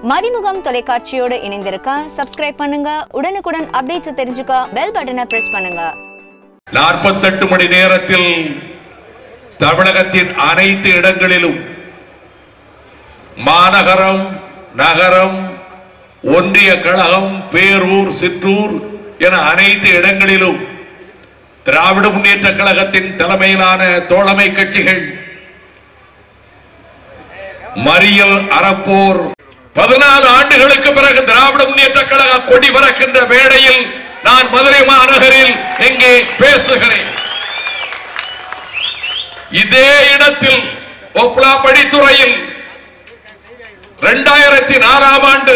மதிமுகம் தொலைக்காட்சியோடு இணைந்திருக்க சப்ஸ்கிரைப் பண்ணுங்க உடனுக்குடன் அப்டேட்ஸ் தெரிஞ்சுக்க பெல் பட்டனை பிரஸ் பண்ணுங்க நாற்பத்தெட்டு மணி நேரத்தில் தமிழகத்தின் அனைத்து இடங்களிலும் மாநகரம் நகரம் ஒன்றிய கழகம் பேரூர் சிற்றூர் என அனைத்து இடங்களிலும் திராவிட முன்னேற்ற கழகத்தின் தலைமையிலான தோழமை கட்சிகள் மறியல் அறப்போர் பதினாலு ஆண்டுகளுக்கு பிறகு திராவிட முன்னேற்ற கழக கொடி பறக்கின்ற வேளையில் நான் மதுரை மாநகரில் எங்கே பேசுகிறேன் இதே இடத்தில் ஒப்லா படித்துறையில் இரண்டாயிரத்தி நாலாம் ஆண்டு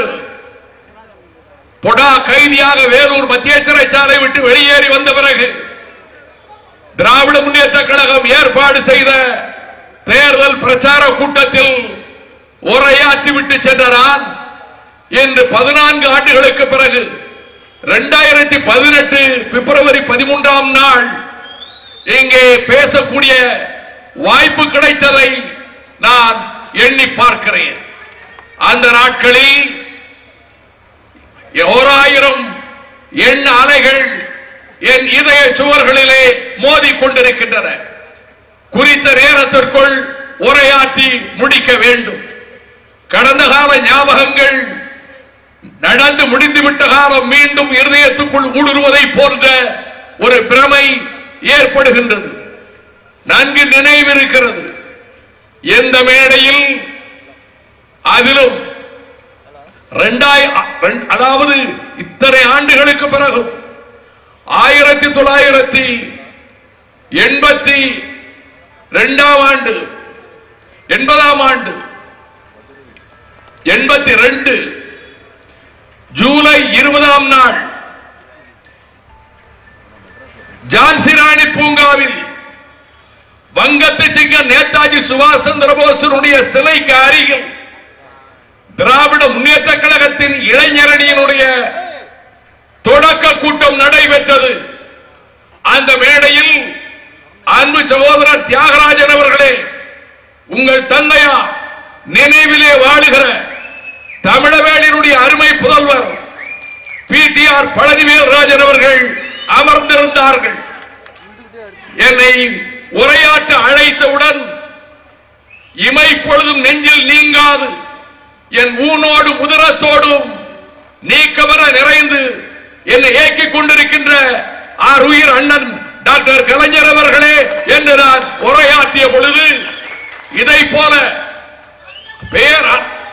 பொடா கைதியாக வேலூர் மத்திய சிறைச்சாலை விட்டு வெளியேறி வந்த பிறகு திராவிட முன்னேற்ற கழகம் ஏற்பாடு செய்த தேர்தல் பிரச்சார கூட்டத்தில் உரையாற்றிவிட்டு சென்றான் என்று பதினான்கு ஆண்டுகளுக்கு பிறகு இரண்டாயிரத்தி பதினெட்டு பிப்ரவரி பதிமூன்றாம் நாள் இங்கே பேசக்கூடிய வாய்ப்பு கிடைத்ததை நான் எண்ணி பார்க்கிறேன் அந்த நாட்களில் ஓராயிரம் எண் அலைகள் என் இதய சுவர்களிலே மோதிக் கொண்டிருக்கின்றன குறித்த நேரத்திற்குள் உரையாற்றி முடிக்க வேண்டும் கடந்த கால ஞாபகங்கள் நடந்து முடிந்துவிட்ட காலம் மீண்டும் இருதயத்துக்குள் ஊடுருவதை போன்ற ஒரு பிரமை ஏற்படுகின்றது நன்கு நினைவிருக்கிறது எந்த மேடையில் அதிலும் ரெண்டாய- ரெண்- அதாவது இத்தனை ஆண்டுகளுக்கு பிறகு ஆயிரத்தி தொள்ளாயிரத்தி எண்பத்தி இரண்டாம் ஆண்டு எண்பதாம் ஆண்டு எண்பத்தி ரெண்டு ஜூலை இருபதாம் நாள் ஜான்சி ராணி பூங்காவில் வங்கத்து சிங்க நேதாஜி சுபாஷ் சந்திர போஸினுடைய சிலைக்கு அருகில் திராவிட முன்னேற்ற கழகத்தின் இளைஞரணியினுடைய தொடக்க கூட்டம் நடைபெற்றது அந்த மேடையில் அன்பு சகோதரர் தியாகராஜன் அவர்களே உங்கள் தந்தையா நினைவிலே வாழுகிற தமிழவேளினுடைய அருமை புதல்வர் பிடிஆர் பழனிவேல் ராஜன் அவர்கள் அமர்ந்திருந்தார்கள் என்னை உரையாற்ற அழைத்தவுடன் இமை பொழுதும் நெஞ்சில் நீங்காது என் ஊனோடும் உதரத்தோடும் நீக்கமர நிறைந்து என்னை ஏக்கிக் கொண்டிருக்கின்ற ஆறுயிர் அண்ணன் டாக்டர் கலைஞர் அவர்களே என்று நான் உரையாற்றிய பொழுது இதை போல பேர்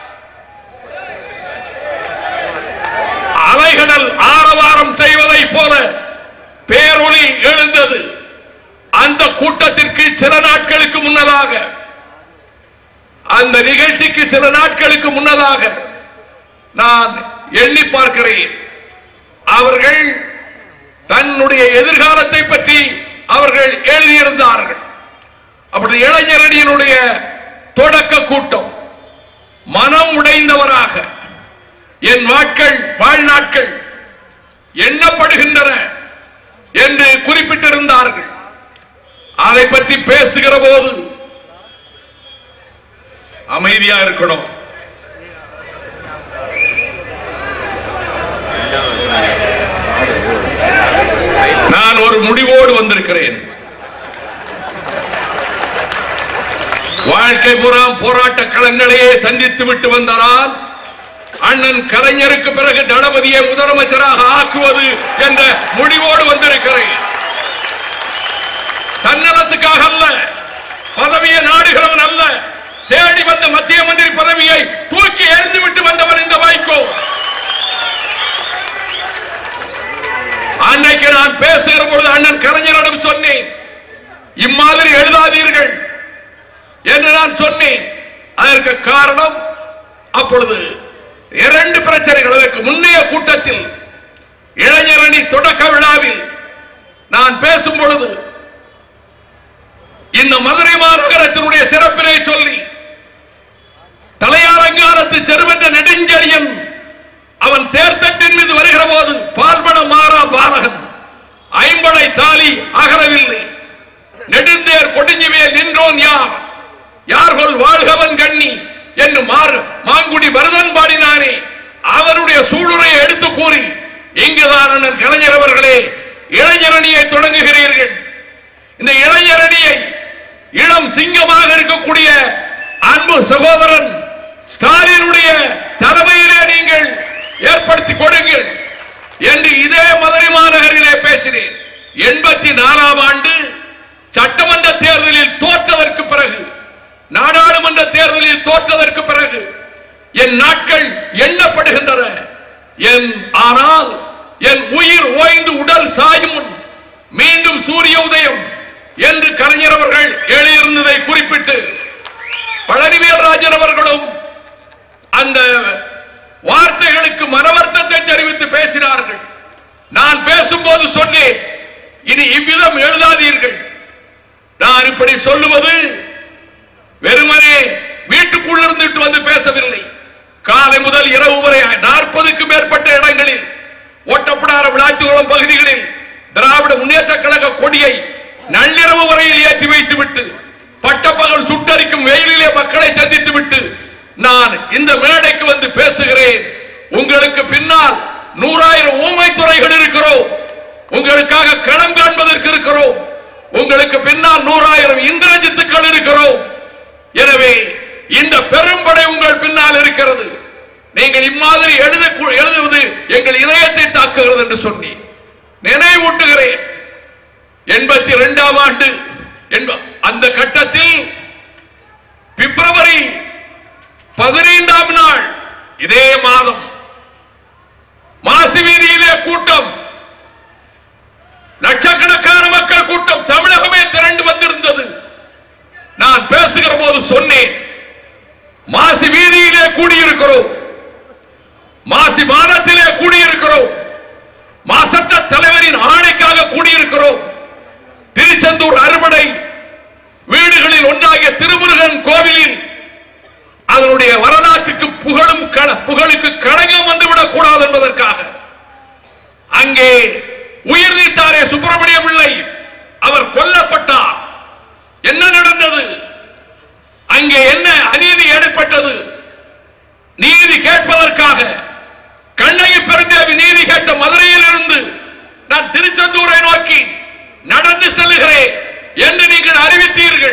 அலைகடல் ஆரவாரம் செய்வதை போல பேரொளி எழுந்தது அந்த கூட்டத்திற்கு சில நாட்களுக்கு முன்னதாக அந்த நிகழ்ச்சிக்கு சில நாட்களுக்கு முன்னதாக நான் எண்ணி பார்க்கிறேன் அவர்கள் தன்னுடைய எதிர்காலத்தை பற்றி அவர்கள் எழுதியிருந்தார்கள் அப்படி இளைஞரணியினுடைய தொடக்க கூட்டம் மனம் உடைந்தவராக என் நாட்கள் வாழ்நாட்கள் எண்ணப்படுகின்றன என்று குறிப்பிட்டிருந்தார்கள் அதை பற்றி பேசுகிற போது அமைதியா இருக்கணும் நான் ஒரு முடிவோடு வந்திருக்கிறேன் வாழ்க்கை புறம் போராட்ட களங்களையே சந்தித்து விட்டு வந்தால் அண்ணன் கலைஞருக்கு பிறகு தளபதியை முதலமைச்சராக ஆக்குவது என்ற முடிவோடு வந்திருக்கிறேன் தன்னலத்துக்காக அல்ல பதவியை நாடுகிறவன் அல்ல தேடி வந்த மத்திய மந்திரி பதவியை தூக்கி எறிந்து விட்டு வந்தவன் இந்த வைகோ அன்னைக்கு நான் பேசுகிற பொழுது அண்ணன் கலைஞரிடம் சொன்னேன் இம்மாதிரி எழுதாதீர்கள் என்று நான் சொன்னேன் அதற்கு காரணம் அப்பொழுது இரண்டு பிரச்சனைகள் அதற்கு முன்னைய கூட்டத்தில் இளைஞரணி தொடக்க விழாவில் நான் பேசும் பொழுது இந்த மதுரை மாநகரத்தினுடைய சிறப்பினை சொல்லி தலையாலங்காரத்து செருவென்ற நெடுஞ்செழியன் அவன் தேர்தட்டின் மீது வருகிற போது பால்பட மாறா பாலகன் ஐம்படை தாலி அகரவில்லை நெடுந்தேர் கொடிஞ்சுவேல் நின்றோன் யார் யார்கள் வாழ்கவன் கண்ணி என்று மாறு மாங்குடி பரதன் பாடினானே சூளுரையை எடுத்து கூறி இங்குதான் அண்ணன் கலைஞர் அவர்களே இளைஞரணியை தொடங்குகிறீர்கள் இந்த இளைஞரணியை இளம் சிங்கமாக இருக்கக்கூடிய அன்பு சகோதரன் ஸ்டாலினுடைய தலைமையிலே நீங்கள் ஏற்படுத்திக் கொடுங்கள் என்று இதே மதுரை மாநகரிலே பேசினேன் எண்பத்தி நாலாம் ஆண்டு சட்டமன்ற தேர்தலில் தோற்றதற்கு பிறகு நாடாளுமன்ற தேர்தலில் தோற்றதற்கு பிறகு என் நாட்கள் எண்ணப்படுகின்றன என் ஆனால் என் உயிர் ஓய்ந்து உடல் சாயும் முன் மீண்டும் சூரிய உதயம் என்று கலைஞர் அவர்கள் எழுதியிருந்ததை குறிப்பிட்டு பழனிவேல்ராஜன் அவர்களும் அந்த வார்த்தைகளுக்கு மனவர்த்தத்தை தெரிவித்து பேசினார்கள் நான் பேசும்போது சொன்னேன் இனி இவ்விதம் எழுதாதீர்கள் நான் இப்படி சொல்லுவது வெறுமனே வீட்டுக்குள் இருந்துட்டு வந்து பேசவில்லை காலை முதல் இரவு வரை நாற்பதுக்கும் மேற்பட்ட இடங்களில் ஓட்டப்படார விளாட்டுகுளம் பகுதிகளில் திராவிட முன்னேற்ற கழக கொடியை நள்ளிரவு வரையில் ஏற்றி வைத்துவிட்டு பட்டப்பகல் சுட்டரிக்கும் வெயிலிலே மக்களை சந்தித்து விட்டு நான் இந்த மேடைக்கு வந்து பேசுகிறேன் உங்களுக்கு பின்னால் நூறாயிரம் ஊமை துறைகள் இருக்கிறோம் உங்களுக்காக களம் காண்பதற்கு இருக்கிறோம் உங்களுக்கு பின்னால் நூறாயிரம் இந்திரஜித்துக்கள் இருக்கிறோம் எனவே இந்த பெரும்படை உங்கள் பின்னால் இருக்கிறது நீங்கள் இம்மாதிரி எழுத எழுதுவது எங்கள் இதயத்தை தாக்குகிறது என்று சொன்னேன் நினைவூட்டுகிறேன் எண்பத்தி இரண்டாம் ஆண்டு என்ப- அந்த கட்டத்தில் பிப்ரவரி பதினைந்தாம் நாள் இதே மாதம் மாசி வீதியிலே கூட்டம் லட்சக்கணக்கான மக்கள் கூட்டம் தமிழகமே திரண்டு வந்திருந்தது நான் பேசுகிற போது சொன்னேன் மாசி வீதியிலே கூடியிருக்கிறோம் மாசி மாதத்திலே கூடியிருக்கிறோம் மாசற்ற தலைவரின் ஆணைக்காக கூடியிருக்கிறோம் திருச்செந்தூர் அறுபடை வீடுகளில் ஒன்றாகிய திருமுருகன் கோவிலில் அதனுடைய வரலாற்றுக்கு புகழும் க- புகழுக்கு களங்கம் வந்துவிடக் கூடாது என்பதற்காக அங்கே உயிர் நீத்தாரே சுப்பிரமணிய பிள்ளை அவர் கொல்லப்பட்டார் என்ன நடந்தது அங்கே என்ன அநீதி ஏற்பட்டது நீதி கேட்பதற்காக கண்ணகி பெருந்தேவி நீதி கேட்ட மதுரையில் இருந்து நான் திருச்செந்தூரை நோக்கி நடந்து செல்லுகிறேன் என்று நீங்கள் அறிவித்தீர்கள்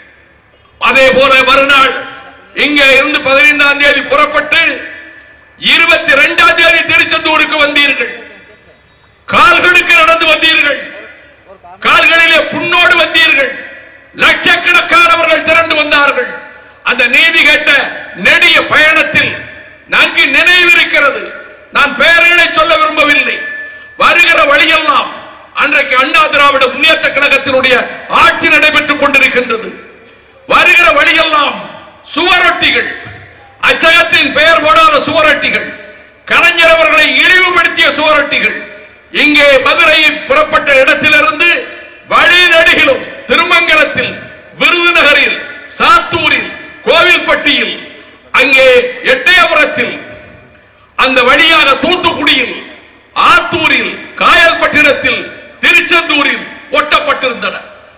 அதே போல மறுநாள் இங்கே இருந்து பதினைந்தாம் தேதி புறப்பட்டு இருபத்தி இரண்டாம் தேதி திருச்செந்தூருக்கு வந்தீர்கள் கால்களுக்கு நடந்து வந்தீர்கள் கால்களிலே புண்ணோடு வந்தீர்கள் லட்சக்கணக்கானவர்கள் திரண்டு வந்தார்கள் அந்த நீதி கேட்ட நெடிய பயணத்தில் நன்கு நினைவிருக்கிறது நான் பெயர்களை சொல்ல விரும்பவில்லை வருகிற வழியெல்லாம் அன்றைக்கு அண்ணா திராவிட முன்னேற்ற கழகத்தினுடைய ஆட்சி நடைபெற்றுக் கொண்டிருக்கின்றது வருகிற வழியெல்லாம் சுவரொட்டிகள் அச்சகத்தின் பெயர் போடாத சுவரொட்டிகள் கலைஞர் அவர்களை இழிவுபடுத்திய சுவரொட்டிகள் இங்கே மதுரையில் புறப்பட்ட இடத்திலிருந்து வழி நெடுகிலும் திருமங்கலத்தில் விருதுநகரில் சாத்தூரில் கோவில்பட்டியில் அங்கே எட்டயபுரத்தில் அந்த வழியாக தூத்துக்குடியில் ஆத்தூரில் காயல்பட்டினத்தில் திருச்செந்தூரில் ஒட்டப்பட்டிருந்தன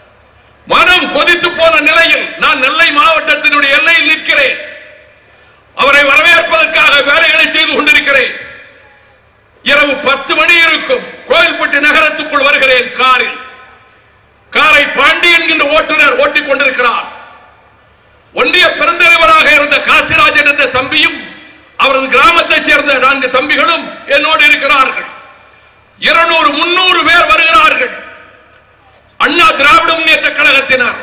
மனம் கொதித்து போன நிலையில் நான் நெல்லை மாவட்டத்தினுடைய எல்லையில் நிற்கிறேன் அவரை வரவேற்பதற்காக வேலைகளை செய்து கொண்டிருக்கிறேன் இரவு பத்து மணி இருக்கும் கோயில்பட்டி நகரத்துக்குள் வருகிறேன் காரில் காரை பாண்டி என்கின்ற ஓட்டுநர் ஓட்டிக் கொண்டிருக்கிறார் ஒன்றிய பெருந்தலைவராக இருந்த காசிராஜன் என்ற தம்பியும் அவரது கிராமத்தைச் சேர்ந்த நான்கு தம்பிகளும் என்னோடு இருக்கிறார்கள் இருநூறு முன்னூறு பேர் வருகிறார்கள் அண்ணா திராவிட முன்னேற்ற கழகத்தினர்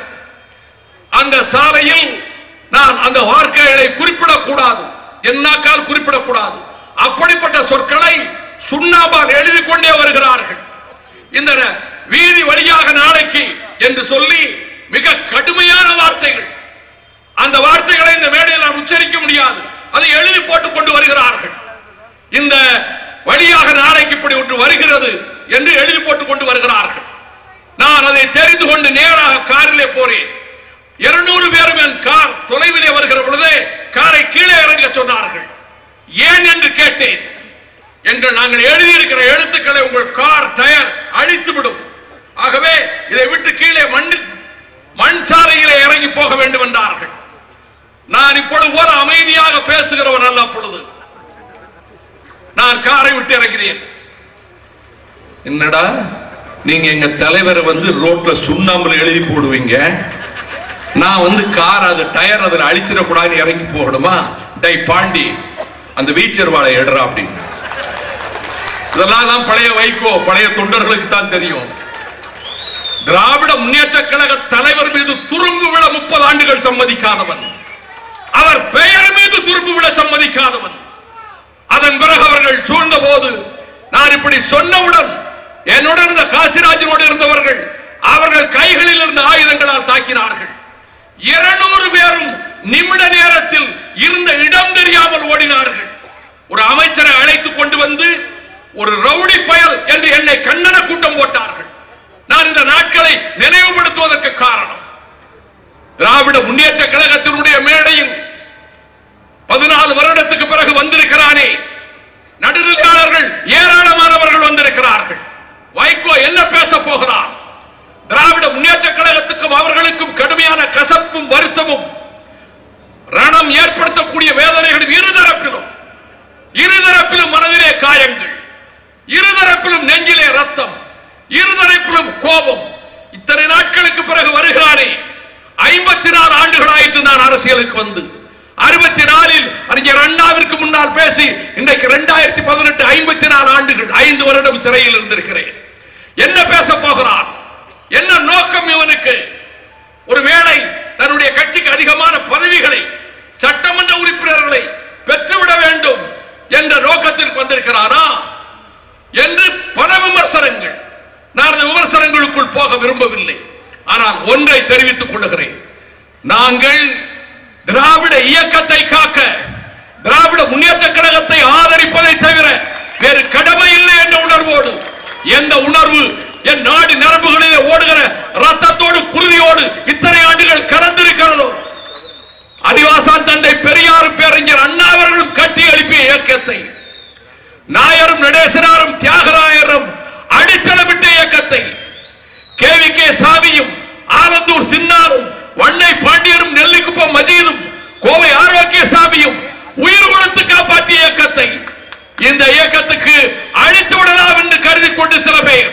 அந்த சாலையில் நான் அந்த வார்த்தைகளை குறிப்பிடக்கூடாது என்னாக்கால் குறிப்பிடக்கூடாது அப்படிப்பட்ட சொற்களை சுண்ணாம்பால் எழுதி கொண்டே வருகிறார்கள் இந்த வீதி வழியாக நாளைக்கு என்று சொல்லி மிக கடுமையான வார்த்தைகள் அந்த வார்த்தைகளை இந்த மேடையில் நான் உச்சரிக்க முடியாது அதை எழுதி போட்டுக் கொண்டு வருகிறார்கள் இந்த வழியாக நாளைக்கு இப்படி ஒன்று வருகிறது என்று எழுதி போட்டுக் கொண்டு வருகிறார்கள் நான் அதை தெரிந்து கொண்டு நேராக காரிலே போறேன் இருநூறு பேரும் என் கார் தொலைவிலே வருகிற பொழுதே காரை கீழே இறங்க சொன்னார்கள் ஏன் என்று கேட்டேன் எங்கள் நாங்கள் எழுதியிருக்கிற எழுத்துக்களை உங்கள் கார் டயர் அழித்து விடும் ஆகவே இதை விட்டு கீழே மண் மண் சாலையிலே இறங்கி போக வேண்டும் என்றார்கள் நான் இப்பொழுது போல அமைதியாக பேசுகிறவன் அல்ல அப்பொழுது நான் நான் காரை விட்டு இறங்கிறேன் என்னடா நீங்க எங்க தலைவரை வந்து ரோட்ல சுண்ணாம்புல எழுதி போடுவீங்க நான் வந்து கார் அது டயர் அதில் அழிச்சிடக்கூடாதுன்னு இறங்கி போகணுமா டை பாண்டி அந்த வீச்சர் வாழை எடுறா அப்படின்னு இதெல்லாம் தான் பழைய வைகோ பழைய தொண்டர்களுக்கு தான் தெரியும் திராவிட முன்னேற்ற கழக தலைவர் மீது துரும்பு விட முப்பது ஆண்டுகள் சம்மதிக்காதவன் அவர் பெயர் மீது துரும்பு விட சம்மதிக்காதவன் அதன் பிறகு அவர்கள் சூழ்ந்த போது நான் இப்படி சொன்னவுடன் என்னுடன் இருந்த காசிராஜனோடு இருந்தவர்கள் அவர்கள் கைகளில் இருந்த ஆயுதங்களால் தாக்கினார்கள் இருநூறு பேரும் நிமிட நேரத்தில் இருந்த இடம் தெரியாமல் ஓடினார்கள் ஒரு அமைச்சரை அழைத்துக் கொண்டு வந்து ஒரு ரவுடி பயல் என்று என்னை கண்ணன கூட்டம் போட்டார்கள் நான் இந்த நாட்களை நினைவுபடுத்துவதற்கு காரணம் திராவிட முன்னேற்ற கழகத்தினுடைய மேடையில் பதினாலு வருடத்துக்கு பிறகு வந்திருக்கிறானே நடுநிலையாளர்கள் ஏராளமானவர்கள் வந்திருக்கிறார்கள் வைகோ என்ன பேச போகிறார் திராவிட முன்னேற்ற கழகத்துக்கும் அவர்களுக்கும் கடுமையான கசப்பும் வருத்தமும் ரணம் ஏற்படுத்தக்கூடிய வேதனைகளும் இருதரப்பிலும் இருதரப்பிலும் மனதிலே காயங்கள் இருதரப்பிலும் நெஞ்சிலே ரத்தம் இருதரப்பிலும் கோபம் இத்தனை நாட்களுக்கு பிறகு வருகிறானே ஐம்பத்தி நாலு ஆண்டுகள் ஆயிற்று நான் அரசியலுக்கு வந்து அறுபத்தி நாலில் அறிஞர் அண்ணாவிற்கு முன்னால் பேசி இன்றைக்கு இரண்டாயிரத்தி பதினெட்டு ஐம்பத்தி நாலு ஆண்டுகள் ஐந்து வருடம் சிறையில் இருந்திருக்கிறேன் என்ன பேச போகிறான் என்ன நோக்கம் இவனுக்கு ஒருவேளை தன்னுடைய கட்சிக்கு அதிகமான பதவிகளை சட்டமன்ற உறுப்பினர்களை பெற்றுவிட வேண்டும் என்ற நோக்கத்திற்கு வந்திருக்கிறாரா என்று பல விமர்சனங்கள் நான் அந்த விமர்சனங்களுக்குள் போக விரும்பவில்லை ஆனால் ஒன்றை தெரிவித்துக் கொள்ளுகிறேன் நாங்கள் திராவிட இயக்கத்தை காக்க திராவிட முன்னேற்ற கழகத்தை ஆதரிப்பதை தவிர வேறு கடமை இல்லை என்ற உணர்வோடு எந்த உணர்வு என் நாடு நரம்புகளிலே ஓடுகிற ரத்தத்தோடு குருதியோடு இத்தனை ஆண்டுகள் கலந்திருக்கிறதோ அதிவாசான் தந்தை பெரியாரும் பேரறிஞர் அண்ணா அவர்களும் கட்டி எழுப்பிய இயக்கத்தை நாயரும் நடேசனாரும் தியாகராயரும் அடித்தளமிட்ட இயக்கத்தை கேவி கே சாமியும் ஆலந்தூர் சின்னாரும் வண்ணை பாண்டியரும் நெல்லிக்குப்பம் மஜீதும் கோவை ஆரோக்கிய சாமியும் உயிர் கொடுத்து காப்பாற்றிய இயக்கத்தை இந்த இயக்கத்துக்கு அழித்து விடலாம் என்று கருதி கொண்டு சில பேர்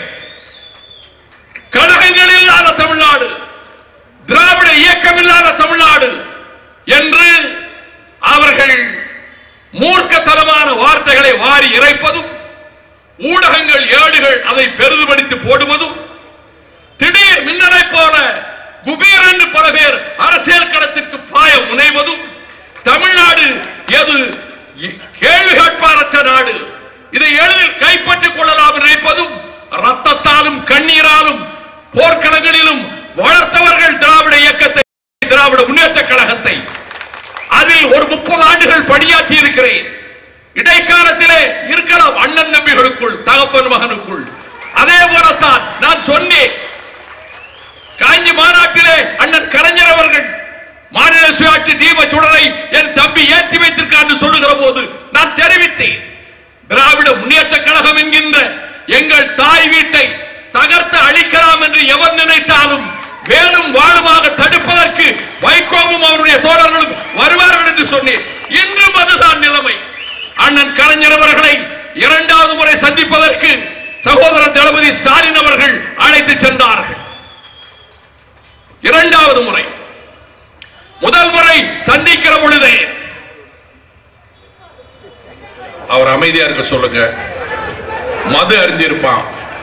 கழகங்கள் இல்லாத தமிழ்நாடு திராவிட இயக்கம் இல்லாத தமிழ்நாடு என்று அவர்கள் மூர்க்கத்தனமான வார்த்தைகளை வாரி இறைப்பதும் ஊடகங்கள் ஏடுகள் அதை பெரிதுபடுத்தி போடுவதும் திடீர் மின்னலை போல குபீர் என்று பல பேர் அரசியல் களத்திற்கு பாய முனைவதும் தமிழ்நாடு எது கேள்வி கேட்பாரற்ற நாடு இதை எளிதில் கைப்பற்றிக் கொள்ளலாம் என்று நினைப்பதும் ரத்தத்தாலும் கண்ணீராலும் போர்க்களங்களிலும் வளர்த்தவர்கள் திராவிட இயக்கத்தை திராவிட முன்னேற்ற கழகத்தை அதில் ஒரு முப்பது ஆண்டுகள் பணியாற்றி இருக்கிறேன் இடைக்காலத்திலே இருக்கலாம் அண்ணன் நம்பிகளுக்குள் தகப்பன் மகனுக்குள் அதே போலத்தான் நான் சொன்னேன் காஞ்சி மாநாட்டிலே அண்ணன் கலைஞர் அவர்கள் மாநில சுயாட்சி தீப சுடரை என் தம்பி ஏற்றி வைத்திருக்கார் என்று சொல்லுகிற போது நான் தெரிவித்தேன் திராவிட முன்னேற்ற கழகம் என்கின்ற எங்கள் தாய் வீட்டை தகர்த்து அழிக்கலாம் என்று எவர் நினைத்தாலும் வேலும் வாழுமாக தடுப்பதற்கு வைகோவும் அவருடைய தோழர்களும் வருவார்கள் என்று சொன்னேன் இன்றும் அதுதான் நிலைமை அண்ணன் கலைஞர் அவர்களை இரண்டாவது முறை சந்திப்பதற்கு சகோதரர் தளபதி ஸ்டாலின் அவர்கள் அழைத்து சென்றார்கள் இரண்டாவது முறை முதல் முறை சந்திக்கிற பொழுதே அவர் அமைதியா இருக்க சொல்லுங்க மது அறிஞ்சிருப்பான்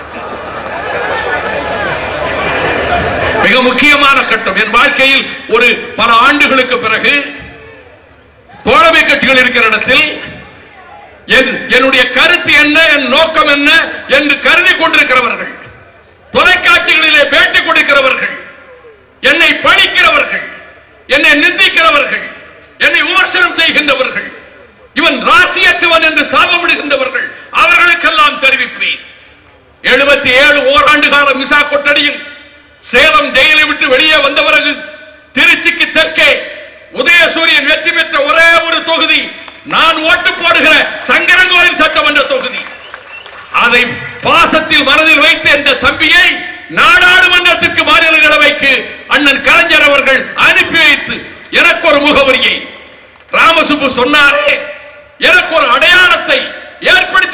மிக முக்கியமான கட்டம் என் வாழ்க்கையில் ஒரு பல ஆண்டுகளுக்கு பிறகு தோழமை கட்சிகள் இருக்கிற இடத்தில் என்- என்னுடைய கருத்து என்ன என் நோக்கம் என்ன என்று கருதி கொண்டிருக்கிறவர்கள் தொலைக்காட்சிகளிலே பேட்டி கொடுக்கிறவர்கள் என்னை பணிக்கிறவர்கள் என்னை நிந்திக்கிறவர்கள் என்னை விமர்சனம் செய்கின்றவர்கள் இவன் ராசியத்துவன் என்று சாபமிடுகின்றவர்கள் அவர்களுக்கெல்லாம் தெரிவிப்பேன் எழுபத்தி ஏழு ஓராண்டு காலம் மிசா கொட்டடியில் சேலம் ஜெயிலை விட்டு வெளியே வந்த பிறகு திருச்சிக்கு தெற்கே உதயசூரியன் வெற்றி பெற்ற ஒரே ஒரு தொகுதி நான் ஓட்டு போடுகிற சங்கரங்கோயில் சட்டமன்ற தொகுதி அதை பாசத்தில் மனதில் வைத்த இந்த தம்பியை நாடாளுமன்றத்திற்கு மாநிலங்களவைக்கு அண்ணன் கலைஞர் அவர்கள் அனுப்பி வைத்து எனக்கு ஒரு முகவரியை ராமசுப்பு சொன்னாரே எனக்கு ஒரு அடையாளத்தை ஏற்படுத்தி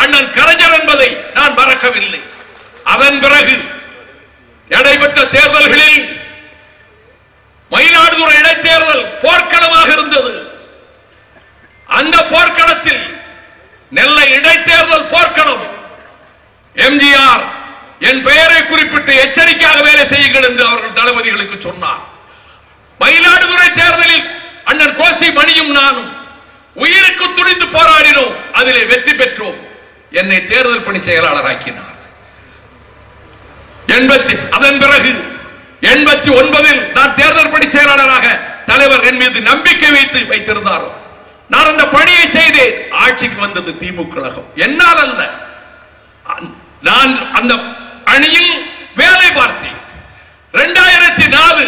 அண்ணன் கலைஞர் என்பதை நான் மறக்கவில்லை அதன் பிறகு நடைபெற்ற தேர்தல்களில் மயிலாடுதுறை இடைத்தேர்தல் போர்க்களமாக இருந்தது அந்த போர்க்களத்தில் நெல்லை இடைத்தேர்தல் போர்க்களம் எம்ஜிஆர் என் பெயரை குறிப்பிட்டு எச்சரிக்கையாக வேலை செய்யுங்கள் என்று அவர்கள் தளபதிகளுக்கு சொன்னார் மயிலாடுதுறை தேர்தலில் அண்ணன் கோசி மணியும் நானும் உயிருக்கு துணிந்து போராடினோம் அதிலே வெற்றி பெற்றோம் என்னை தேர்தல் பணி செயலாளராக்கினார் எண்பத்தி அதன் பிறகு எண்பத்தி ஒன்பதில் நான் தேர்தல் பணி செயலாளராக தலைவர் என் மீது நம்பிக்கை வைத்து வைத்திருந்தார் நான் அந்த பணியை செய்தேன் ஆட்சிக்கு வந்தது திமுக கழகம் என்னால் அல்ல அ- நான் அந்த அணியில் வேலை பார்த்தேன் இரண்டாயிரத்தி நாலு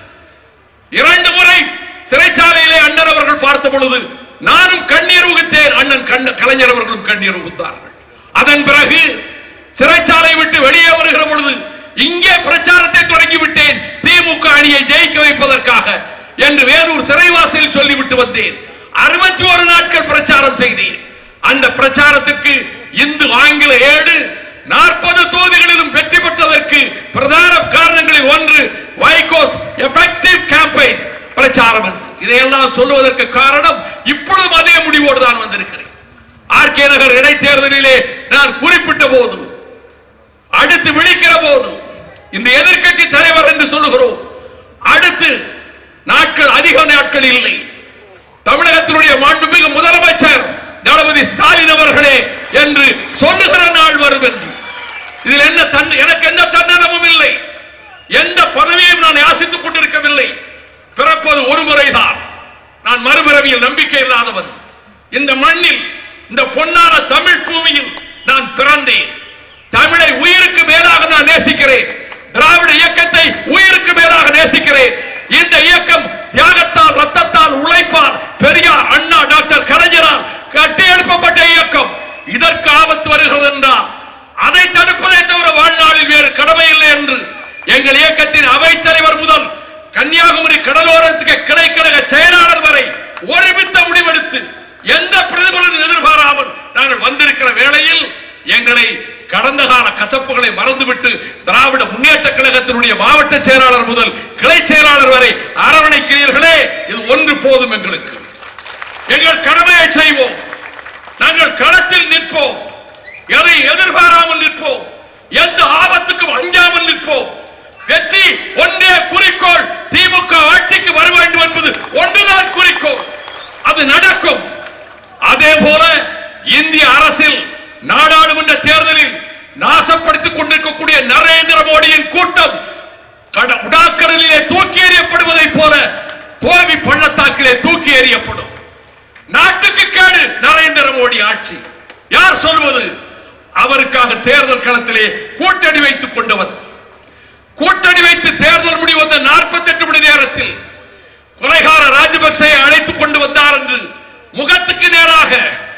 இரண்டு முறை சிறைச்சாலையிலே அண்ணன் அவர்கள் பார்த்த பொழுது நானும் கண்ணீர் உகுத்தேன் அண்ணன் கண்ண- கலைஞர் அவர்களும் கண்ணீர் உகுத்தார்கள் அதன் பிறகு சிறைச்சாலை விட்டு வெளியே வருகிற பொழுது இங்கே பிரச்சாரத்தை தொடங்கி விட்டேன் திமுக அணியை ஜெயிக்க வைப்பதற்காக என்று வேலூர் சிறைவாசலில் சொல்லிவிட்டு வந்தேன் அறுபத்தி ஒரு நாட்கள் பிரச்சாரம் செய்தேன் அந்த பிரச்சாரத்துக்கு இந்து ஆங்கில ஏடு நாற்பது தொகுதிகளிலும் வெற்றி பெற்றதற்கு பிரதான காரணங்களில் ஒன்று வைகோஸ் எஃபெக்டிவ் கேம்பெயின் பிரச்சாரம் என்று. இதையெல்லாம் சொல்லுவதற்கு காரணம் இப்பொழுதும் அதே முடிவோடு தான் வந்திருக்கிறேன் ஆர்கே நகர் இடைத்தேர்தலிலே நான் குறிப்பிட்ட போது அடுத்து விழிக்கிற போது இந்த எதிர்க்கட்சி தலைவர் என்று சொல்லுகிறோம் அடுத்து நாட்கள் அதிக நாட்கள் இல்லை தமிழகத்தினுடைய மாண்புமிகு முதலமைச்சர் தளபதி ஸ்டாலின் அவர்களே என்று சொல்லுகிற நாள் வரும் என்று இதில் என்ன தன் எனக்கு எந்த தன்னடமும் இல்லை எந்த பதவியையும் நான் யாசித்துக் கொண்டிருக்கவில்லை பிறப்பது ஒரு முறைதான் நான் மறுபிறவியில் நம்பிக்கை இல்லாதவன் இந்த மண்ணில் இந்த பொன்னான தமிழ் பூமியில் நான் பிறந்தேன் தமிழை உயிருக்கு மேலாக நான் நேசிக்கிறேன் திராவிட இயக்கத்தை உயிருக்கு மேலாக நேசிக்கிறேன் இந்த இயக்கம் தியாகத்தால் ரத்தத்தால் உழைப்பால் பெரியார் அண்ணா டாக்டர் கலைஞரால் கட்டி எழுப்பப்பட்ட இயக்கம் இதற்கு ஆபத்து வருகிறது என்றால் அதை தடுப்பதை தவிர வாழ்நாளில் வேறு கடமை இல்லை என்று எங்கள் இயக்கத்தின் அவைத்தலைவர் முதல் கன்னியாகுமரி கடலோரத்துக்கு கிளைக்கழக செயலாளர் வரை ஒருமித்த முடிவெடுத்து எந்த பிரதிபலனும் எதிர்பாராமல் நாங்கள் வந்திருக்கிற வேளையில் எங்களை கடந்த கால கசப்புகளை மறந்துவிட்டு திராவிட முன்னேற்ற கழகத்தினுடைய மாவட்ட செயலாளர் முதல் கிளை செயலாளர் வரை அரவணைக்கிறீர்களே இது ஒன்று போதும் எங்களுக்கு எங்கள் கடமையை செய்வோம் நாங்கள் களத்தில் நிற்போம் எதை எதிர்பாராமல் நிற்போம் எந்த ஆபத்துக்கும் அஞ்சாமல் நிற்போம் வெற்றி ஒன்றே குறிக்கோள் திமுக ஆட்சிக்கு வர வேண்டும் என்பது ஒன்றுதான் குறிக்கோள் அது நடக்கும் அதே போல இந்திய அரசில் நாடாளுமன்ற தேர்தலில் நாசப்படுத்திக் கொண்டிருக்கக்கூடிய நரேந்திர மோடியின் கூட்டம் கட- உடாக்கடலிலே தூக்கி எறியப்படுவதைப் போல தோல்வி பள்ளத்தாக்கிலே தூக்கி எறியப்படும் நாட்டுக்கு கேடு நரேந்திர மோடி ஆட்சி யார் சொல்வது அவருக்காக தேர்தல் களத்திலே கூட்டணி வைத்துக் கொண்டவர் கூட்டணி வைத்து தேர்தல் முடிவு வந்த 48 மணி நேரத்தில் கொலைகார ராஜபக்சேயை அழைத்துக் கொண்டு வந்தார் என்று முகத்துக்கு நேராக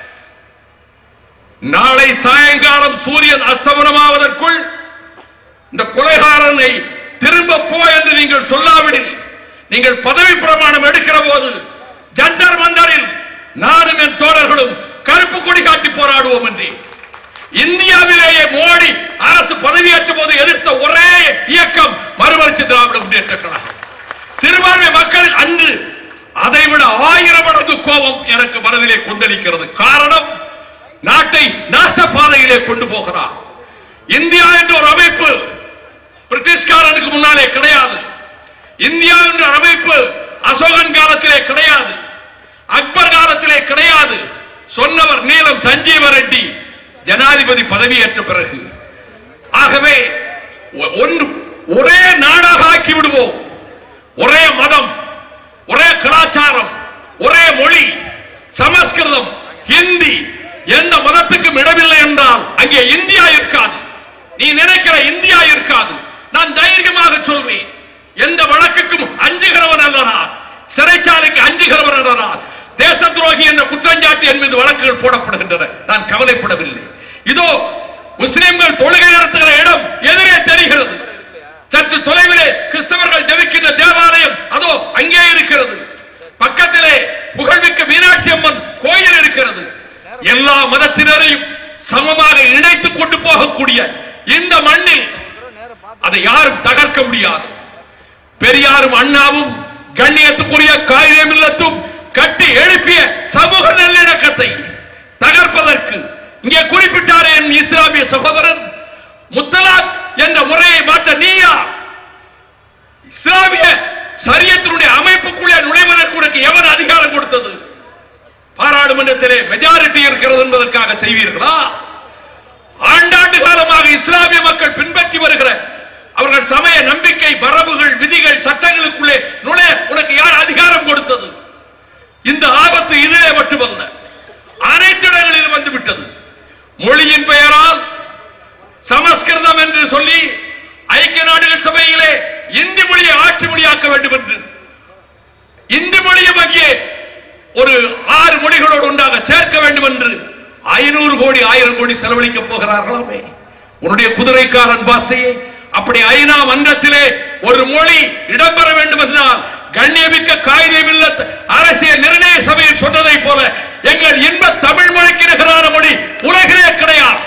நாளை சாயங்காலம் சூரியன் அஸ்தமனமாவதற்குள் இந்த கொலைகாரனை திரும்ப போ என்று நீங்கள் சொல்லாவிடில் நீங்கள் பதவி பிரமாணம் எடுக்கிற போது ஜந்தர் மந்தரில் நானும் என் தோழர்களும் கருப்பு கொடி காட்டி போராடுவோம் என்று இந்தியாவிலேயே மோடி அரசு பதவியேற்ற போது எதிர்த்த ஒரே இயக்கம் மறுமலர்ச்சி திராவிட முன்னேற்ற கழகம் சிறுபான்மை மக்கள் அன்று அதைவிட ஆயிரம் மடங்கு கோபம் எனக்கு மனதிலே கொந்தளிக்கிறது காரணம் நாட்டை நாச பாதையிலே கொண்டு போகிறார் இந்தியா என்ற ஒரு அமைப்பு பிரிட்டிஷ்காரனுக்கு முன்னாலே கிடையாது இந்தியா என்ற அமைப்பு அசோகன் காலத்திலே கிடையாது அக்பர் காலத்திலே கிடையாது சொன்னவர் நீலம் சஞ்சீவ ரெட்டி ஜனாதிபதி பதவியேற்ற பிறகு ஆகவே ஒ- ஒன்று ஒரே நாடாக ஆக்கி விடுவோம் ஒரே மதம் ஒரே கலாச்சாரம் ஒரே மொழி சமஸ்கிருதம் ஹிந்தி எந்த மதத்துக்கும் இடமில்லை என்றால் அங்கே இந்தியா இருக்காது நீ நினைக்கிற இந்தியா இருக்காது நான் தைரியமாக சொல்வேன் எந்த வழக்குக்கும் அஞ்சுகிறவன் அல்ல நான் சிறைச்சாலைக்கு அஞ்சுகிறவன் அல்ல நான் தேச துரோகி என்ற குற்றஞ்சாட்டி என் மீது வழக்குகள் போடப்படுகின்றன நான் கவலைப்படவில்லை இதோ முஸ்லிம்கள் தொழுகை நடத்துகிற இடம் எதிரே தெரிகிறது சற்று தொலைவிலே கிறிஸ்தவர்கள் ஜெபிக்கின்ற தேவாலயம் அதோ அங்கே இருக்கிறது பக்கத்திலே புகழ்மிக்க மீனாட்சி அம்மன் கோயில் இருக்கிறது எல்லா மதத்தினரையும் சமமாக இணைத்துக் கொண்டு போகக்கூடிய இந்த மண்ணில் அதை யாரும் தகர்க்க முடியாது பெரியாரும் அண்ணாவும் கண்ணியத்துக்குரிய காகிதம் இல்லத்தும் கட்டி எழுப்பிய சமூக நல்லிணக்கத்தை தகர்ப்பதற்கு இங்கே குறிப்பிட்டாரே என் இஸ்லாமிய சகோதரன் முத்தலாக் என்ற முறையை மாற்ற நீயா இஸ்லாமிய சரியத்தினுடைய அமைப்புக்குள்ளே நுழைவதற்கு உனக்கு எவன் அதிகாரம் கொடுத்தது பாராளுமன்றத்திலே மெஜாரிட்டி இருக்கிறது என்பதற்காக செய்வீர்களா ஆண்டாண்டு காலமாக இஸ்லாமிய மக்கள் பின்பற்றி வருகிற அவர்கள் சமய நம்பிக்கை வரவுகள் விதிகள் சட்டங்களுக்குள்ளே நுழைய உனக்கு யார் அதிகாரம் கொடுத்தது இந்த ஆபத்து இதிலே மட்டுமல்ல அனைத்து இடங்களிலும் வந்துவிட்டது மொழியின் பெயரால் சமஸ்கிருதம் என்று சொல்லி ஐக்கிய நாடுகள் சபையிலே இந்தி மொழியை ஆட்சி மொழியாக்க வேண்டும் என்று இந்தி மொழியும் அங்கே ஒரு ஆறு மொழிகளோடு ஒன்றாக சேர்க்க வேண்டும் என்று ஐநூறு கோடி ஆயிரம் கோடி செலவழிக்க போகிறார்களாமே உன்னுடைய குதிரைக்காரன் பாசையை அப்படி ஐநா மன்றத்திலே ஒரு மொழி இடம்பெற வேண்டும் என்றால் கண்ணியமிக்க காகிதம் இல்ல அரசியல் நிர்ணய சபையில் சொன்னதை போல எங்கள் இன்ப தமிழ் மொழிக்கு நிகரான மொழி உலகிலே கிடையாது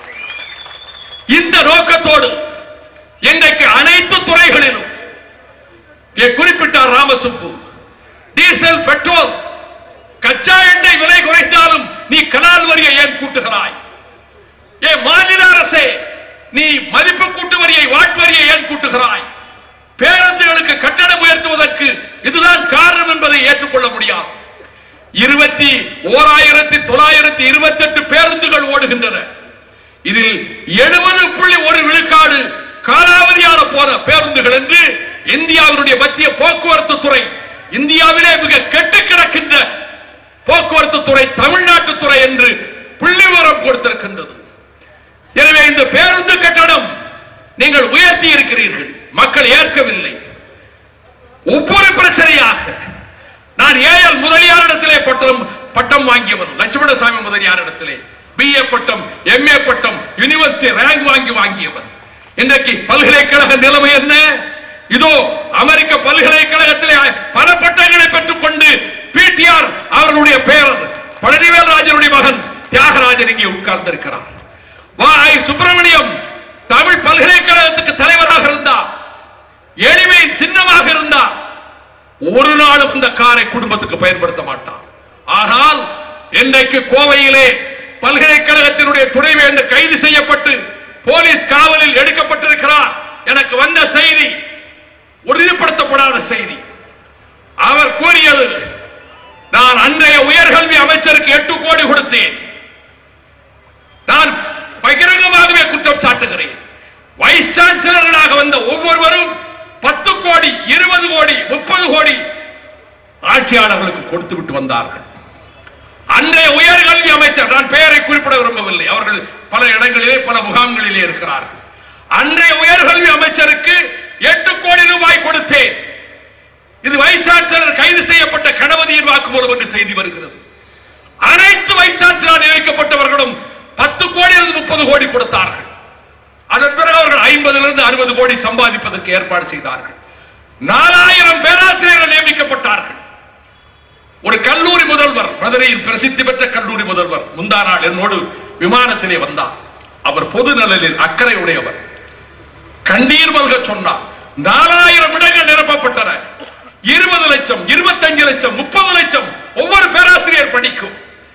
இந்த நோக்கத்தோடு இன்றைக்கு அனைத்து துறைகளிலும் இங்கே குறிப்பிட்டார் ராமசுப்பு டீசல் பெட்ரோல் கச்சா எண்ணெய் விலை குறைந்தாலும் நீ கலால் வரியை ஏன் கூட்டுகிறாய் ஏ மாநில அரசே நீ மதிப்பு கூட்டு வரியை வாட் வரியை ஏன் கூட்டுகிறாய் பேருந்துகளுக்கு கட்டணம் உயர்த்துவதற்கு இதுதான் காரணம் என்பதை ஏற்றுக்கொள்ள முடியாது இருபத்தி ஓராயிரத்தி தொள்ளாயிரத்தி இருபத்தி எட்டு பேருந்துகள் ஓடுகின்றன இதில் எழுபது புள்ளி ஒரு விழுக்காடு காலாவதியான போன பேருந்துகள் என்று இந்தியாவினுடைய மத்திய போக்குவரத்து துறை இந்தியாவிலே மிக கெட்டு கிடக்கின்ற போக்குவரத்து துறை தமிழ்நாட்டு துறை என்று புள்ளி விவரம் கொடுத்திருக்கின்றது எனவே இந்த பேருந்து கட்டணம் நீங்கள் உயர்த்தி இருக்கிறீர்கள் மக்கள் ஏற்கவில்லை ஒவ்வொரு பிரச்சனையாக நான் ஏஎல் முதலியாரிடத்திலே பட்டம் பட்டம் வாங்கியவன் லட்சுமணசாமி முதலியாரிடத்திலே பிஏ பட்டம் எம்ஏ பட்டம் யூனிவர்சிட்டி ரேங்க் வாங்கி வாங்கியவன் இன்றைக்கு பல்கலைக்கழக நிலைமை என்ன இதோ அமெரிக்க பல்கலைக்கழகத்திலே பல பட்டங்களை பெற்றுக் கொண்டு பிடிஆர் அவர்களுடைய பெயர் பழனிவேல் ராஜனுடைய மகன் தியாகராஜன் இங்கே உட்கார்ந்திருக்கிறார் வா ஐ சுப்பிரமணியம் தமிழ் பல்கலைக்கழகத்துக்கு தலைவராக இருந்தார் எளிமை சின்னமாக இருந்தார் ஒரு நாளும் இந்த காரை குடும்பத்துக்கு பயன்படுத்த மாட்டார் ஆனால் இன்றைக்கு கோவையிலே பல்கலைக்கழகத்தினுடைய துணைவேந்தர் கைது செய்யப்பட்டு போலீஸ் காவலில் எடுக்கப்பட்டிருக்கிறார் எனக்கு வந்த செய்தி உறுதிப்படுத்தப்படாத செய்தி அவர் கூறியது நான் அன்றைய உயர்கல்வி அமைச்சருக்கு எட்டு கோடி கொடுத்தேன் நான் பகிரங்கமாகவே குற்றம் சாட்டுகிறேன் வைஸ் சான்சலராக வந்த ஒவ்வொருவரும் பத்து கோடி இருபது கோடி முப்பது கோடி ஆட்சியாளர்களுக்கு கொடுத்து விட்டு வந்தார்கள் அன்றைய உயர்கல்வி அமைச்சர் நான் பெயரை குறிப்பிட விரும்பவில்லை அவர்கள் பல இடங்களிலே பல முகாம்களிலே இருக்கிறார்கள் அன்றைய உயர்கல்வி அமைச்சருக்கு எட்டு கோடி ரூபாய் கொடுத்தேன் இது வைஸ் சான்சலர் கைது செய்யப்பட்ட கணபதியின் வாக்குமூலம் என்று செய்தி வருகிறது அனைத்து வைஸ் சான்சலர் நியமிக்கப்பட்டவர்களும் பத்து கோடியிலிருந்து முப்பது கோடி கொடுத்தார்கள் அதன் பிறகு அவர்கள் ஐம்பதிலிருந்து அறுபது கோடி சம்பாதிப்பதற்கு ஏற்பாடு செய்தார்கள் நாலாயிரம் பேராசிரியர்கள் நியமிக்கப்பட்டார்கள் ஒரு கல்லூரி முதல்வர் மதுரையில் பிரசித்தி பெற்ற கல்லூரி முதல்வர் முந்தா நாள் என்னோடு விமானத்திலே வந்தார் அவர் பொது நலனில் அக்கறை உடையவர் கண்ணீர் மல்க சொன்னார் நாலாயிரம் இடங்கள் நிரப்பப்பட்டன இருபது லட்சம் இருபத்தஞ்சு லட்சம் முப்பது லட்சம் ஒவ்வொரு பேராசிரியர் படிக்கும்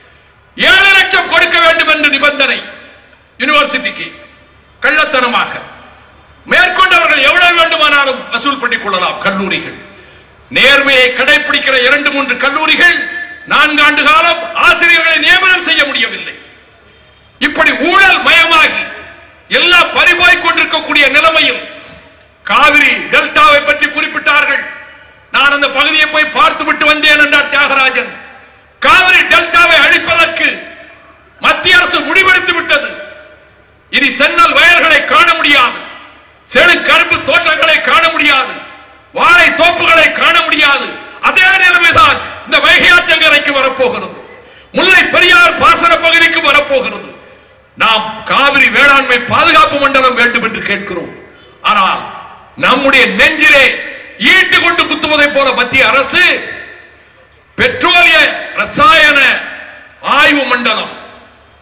ஏழு லட்சம் கொடுக்க வேண்டும் என்று நிபந்தனை யூனிவர்சிட்டிக்கு கள்ளத்தனமாக மேற்கொண்டவர்கள் எவ்வளவு வேண்டுமானாலும் வசூல் பண்ணிக் கொள்ளலாம் கல்லூரிகள் நேர்மையை கடைபிடிக்கிற இரண்டு மூன்று கல்லூரிகள் நான்காண்டு காலம் ஆசிரியர்களை நியமனம் செய்ய முடியவில்லை இப்படி ஊழல் மயமாகி எல்லாம் பறிபாய் கொண்டிருக்கக்கூடிய நிலைமையில் காவிரி டெல்டாவை பற்றி குறிப்பிட்டார்கள் நான் அந்த பகுதியை போய் பார்த்து விட்டு வந்தேன் என்றார் தியாகராஜன் காவிரி டெல்டாவை அழிப்பதற்கு மத்திய அரசு முடிவெடுத்து விட்டது இனி சென்னல் வயல்களை காண முடியாது செழு கரும்பு தோட்டங்களை காண முடியாது வாழை தோப்புகளை காண முடியாது அதே நிலைமைதான் இந்த வைகையாற்றங்கரைக்கு வரப்போகிறது முல்லை பெரியார் பாசன பகுதிக்கு வரப்போகிறது நாம் காவிரி வேளாண்மை பாதுகாப்பு மண்டலம் வேண்டும் என்று கேட்கிறோம் ஆனால் நம்முடைய நெஞ்சிலே ஈட்டு கொண்டு குத்துவதை போல மத்திய அரசு பெட்ரோலிய ரசாயன ஆய்வு மண்டலம்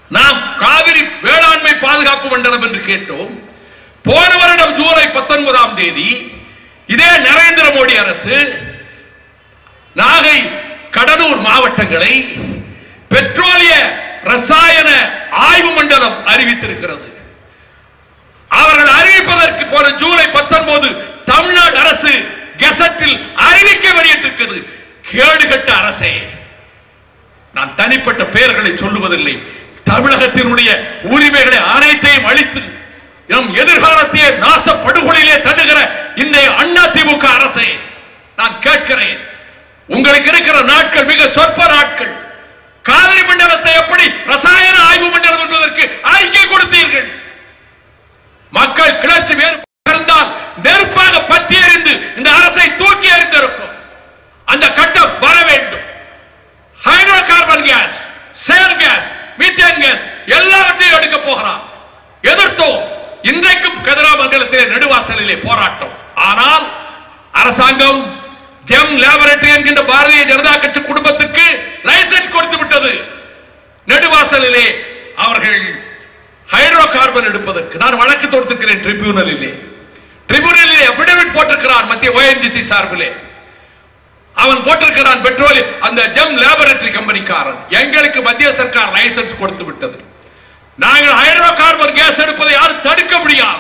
நாம் காவிரி வேளாண்மை பாதுகாப்பு மண்டலம் என்று கேட்டோம் போன வருடம் ஜூலை பத்தொன்பதாம் தேதி இதே நரேந்திர மோடி அரசு நாகை கடலூர் மாவட்டங்களை பெட்ரோலிய ரசாயன ஆய்வு மண்டலம் அறிவித்திருக்கிறது அவர்கள் அறிவிப்பதற்கு போன ஜூலை பத்தொன்பது தமிழ்நாடு அரசு கெசட்டில் அறிவிக்க வெளியிட்டிருக்கிறது கேடுகட்ட அரசே நான் தனிப்பட்ட பெயர்களை சொல்லுவதில்லை தமிழகத்தினுடைய உரிமைகளை அனைத்தையும் அளித்து நம் எதிர்காலத்தையே நாச படுகொலையிலே தள்ளுகிற இந்த அண்ணா திமுக அரசை நான் கேட்கிறேன் உங்களுக்கு இருக்கிற நாட்கள் மிக சொற்ப நாட்கள் காவிரி மண்டலத்தை எப்படி ரசாயன ஆய்வு மண்டலம் என்பதற்கு அறிக்கை கொடுத்தீர்கள் மக்கள் கிளர்ச்சி வேறு இருந்தால் நெருப்பாக பற்றி எறிந்து இந்த அரசை தூக்கி எறிந்திருக்கும் அந்த கட்டம் வர வேண்டும் ஹைட்ரோ கார்பன் கேஸ் சேர் கேஸ் மீத்தேன் கேஸ் எல்லாவற்றையும் எடுக்க போகிறான் எதிர்த்தோம் இன்றைக்கும் கதிராமங்கலத்திலே நெடுவாசலிலே போராட்டம் ஆனால் அரசாங்கம் ஜெம் லேபரேட்டரி என்கின்ற பாரதிய ஜனதா கட்சி குடும்பத்துக்கு லைசன்ஸ் கொடுத்து விட்டது நெடுவாசலிலே அவர்கள் ஹைட்ரோ கார்பன் எடுப்பதற்கு நான் வழக்கு தொடுத்திருக்கிறேன் ட்ரிபியூனலிலே ட்ரிபியூனலிலே அபிடவிட் போட்டிருக்கிறான் மத்திய ஓஎன்ஜிசி சார்பிலே அவன் போட்டிருக்கிறான் பெட்ரோல் அந்த ஜெம் லேபரேட்டரி கம்பெனிக்காரன் எங்களுக்கு மத்திய சர்க்கார் லைசன்ஸ் கொடுத்து விட்டது நாங்கள் ஹைட்ரோ கார்பன் கேஸ் எடுப்பதை யாரும் தடுக்க முடியாது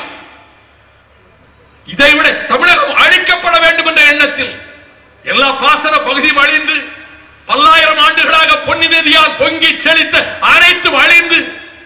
இதை விட தமிழகம் அழிக்கப்பட வேண்டும் என்ற எண்ணத்தில் எல்லா பாசன பகுதியும் அழிந்து பல்லாயிரம் ஆண்டுகளாக பொன்னி நதியால் பொங்கி செழித்த அனைத்தும் அழிந்து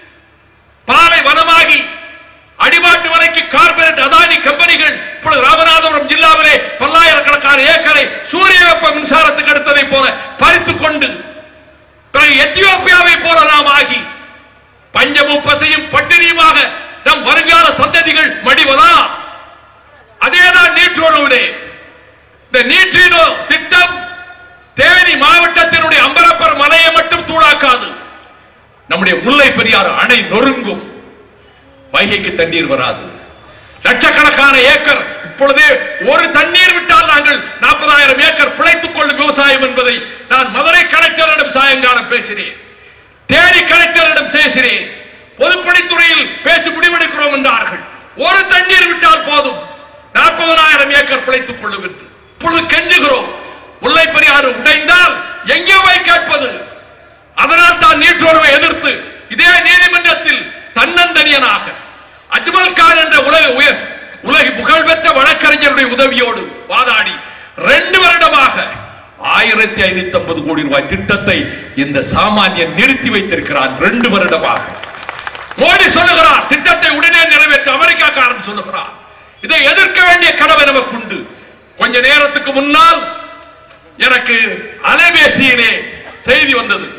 பாலை வனமாகி அடிமாட்டு வரைக்கு கார்பரேட் அதானி கம்பெனிகள் இப்பொழுது ராமநாதபுரம் ஜில்லாவிலே பல்லாயிரக்கணக்கான ஏக்கரை சூரிய வெப்ப மின்சாரத்துக்கு எடுத்ததை போல பறித்துக் கொண்டு பிறகு எத்தியோப்பியாவை போல நாம் ஆகி பஞ்சமும் பசையும் பட்டினியுமாக நம் வருங்கால சந்ததிகள் மடிவதா அதேதான் நீற்றோடுவிலே இந்த நீற்றினோ திட்டம் தேனி மாவட்டத்தினுடைய அம்பரப்பர் மலையை மட்டும் தூளாக்காது நம்முடைய முல்லை பெரியாறு அணை நொறுங்கும் வைகைக்கு தண்ணீர் வராது லட்சக்கணக்கான ஏக்கர் இப்பொழுதே ஒரு தண்ணீர் விட்டால் நாங்கள் நாற்பதாயிரம் ஏக்கர் பிழைத்துக் கொள்ளும் விவசாயம் என்பதை நான் மதுரை கலெக்டரிடம் சாயங்காலம் பேசினேன் தேனி கலெக்டரிடம் பேசினேன் பொதுப்பணித்துறையில் பேசி முடிவெடுக்கிறோம் என்றார்கள் ஒரு தண்ணீர் விட்டால் போதும் நாற்பதனாயிரம் ஏக்கர் பிழைத்துக் கொள்ளும் என்று இப்பொழுது கெஞ்சுகிறோம் முல்லை பெரியாறு உடைந்தால் எங்கே போய் கேட்பது அதனால் தான் நீற்றோர்வை எதிர்த்து இதே நீதிமன்றத்தில் தன்னந்தனியனாக அஜ்மல் கான் என்ற உலக உயர் உலக புகழ்பெற்ற வழக்கறிஞருடைய உதவியோடு வாதாடி ரெண்டு வருடமாக ஆயிரத்தி ஐநூத்தி ஐம்பது கோடி ரூபாய் திட்டத்தை இந்த சாமானியன் நிறுத்தி வைத்திருக்கிறார் ரெண்டு வருடமாக மோடி சொல்லுகிறார் திட்டத்தை உடனே நிறைவேற்ற அமெரிக்காக்காரன் சொல்லுகிறார் இதை எதிர்க்க வேண்டிய கடமை நமக்கு உண்டு கொஞ்ச நேரத்துக்கு முன்னால் எனக்கு அலைபேசியிலே செய்தி வந்தது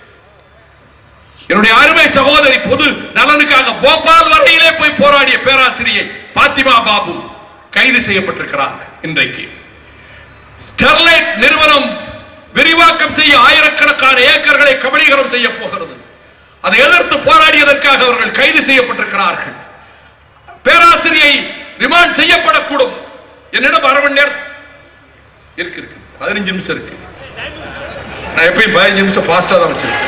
என்னுடைய அருமை சகோதரி பொது நலனுக்காக போபால் வரையிலே போய் போராடிய பேராசிரியை பாத்திமா பாபு கைது செய்யப்பட்டிருக்கிறார் இன்றைக்கு ஸ்டெர்லைட் நிறுவனம் விரிவாக்கம் செய்ய ஆயிரக்கணக்கான ஏக்கர்களை கபலீகரம் செய்ய போகிறது அதை எதிர்த்து போராடியதற்காக அவர்கள் கைது செய்யப்பட்டிருக்கிறார்கள் பேராசிரியை ரிமாண்ட் செய்யப்படக்கூடும் என்னிடம் அரை மணி நேரம் இருக்கு இருக்கு பதினஞ்சு நிமிஷம் இருக்கு நான் எப்பயும் பதினஞ்சு நிமிஷம் ஃபாஸ்டா தான் வச்சிருக்கேன்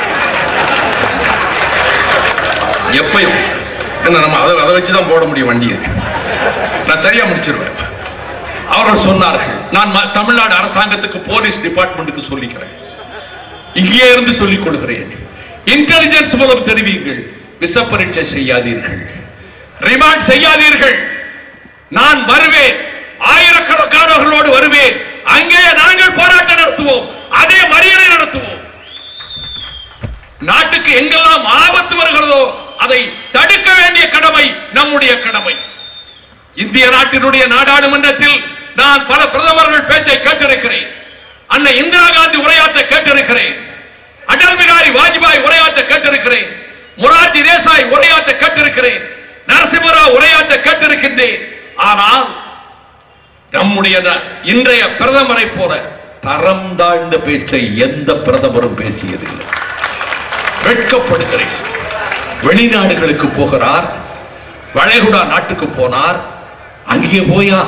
எப்பயும் என்ன நம்ம அதை அதை வச்சு தான் போட முடியும் வண்டியை நான் சரியா முடிச்சிருவேன் அவர்கள் சொன்னார்கள் நான் ம- தமிழ்நாடு அரசாங்கத்துக்கு போலீஸ் டிபார்ட்மெண்ட்டுக்கு சொல்லிக்கிறேன் இங்கே இருந்து சொல்லிக் கொள்கிறேன் இன்டெலிஜென்ஸ் மூலம் தெரிவியுங்கள் விஷ பரீட்சை செய்யாதீர்கள் ரிமாண்ட் செய்யாதீர்கள் நான் வருவேன் ஆயிரக்கணக்கானவர்களோடு வருவேன் அங்கே நாங்கள் போராட்டம் நடத்துவோம் அதே மறியலை நடத்துவோம் நாட்டுக்கு எங்கெல்லாம் ஆபத்து வருகிறதோ அதை தடுக்க வேண்டிய கடமை நம்முடைய கடமை இந்திய நாட்டினுடைய நாடாளுமன்றத்தில் நான் பல பிரதமர்கள் பேச்சை கேட்டிருக்கிறேன் அன்னை இந்திரா காந்தி உரையாற்ற கேட்டிருக்கிறேன் அடல் பிகாரி வாஜ்பாய் உரையாற்ற கேட்டிருக்கிறேன் மொரார்ஜி தேசாய் உரையாற்ற கேட்டிருக்கிறேன் நரசிம்மராவ் உரையாற்ற கேட்டிருக்கின்றேன் ஆனால் நம்முடைய ந- இன்றைய பிரதமரை போல தரம் தாழ்ந்த பேச்சை எந்த பிரதமரும் பேசியதில்லை வெட்கப்படுகிறேன் வெளிநாடுகளுக்கு போகிறார் வளைகுடா நாட்டுக்கு போனார் அங்கே போயா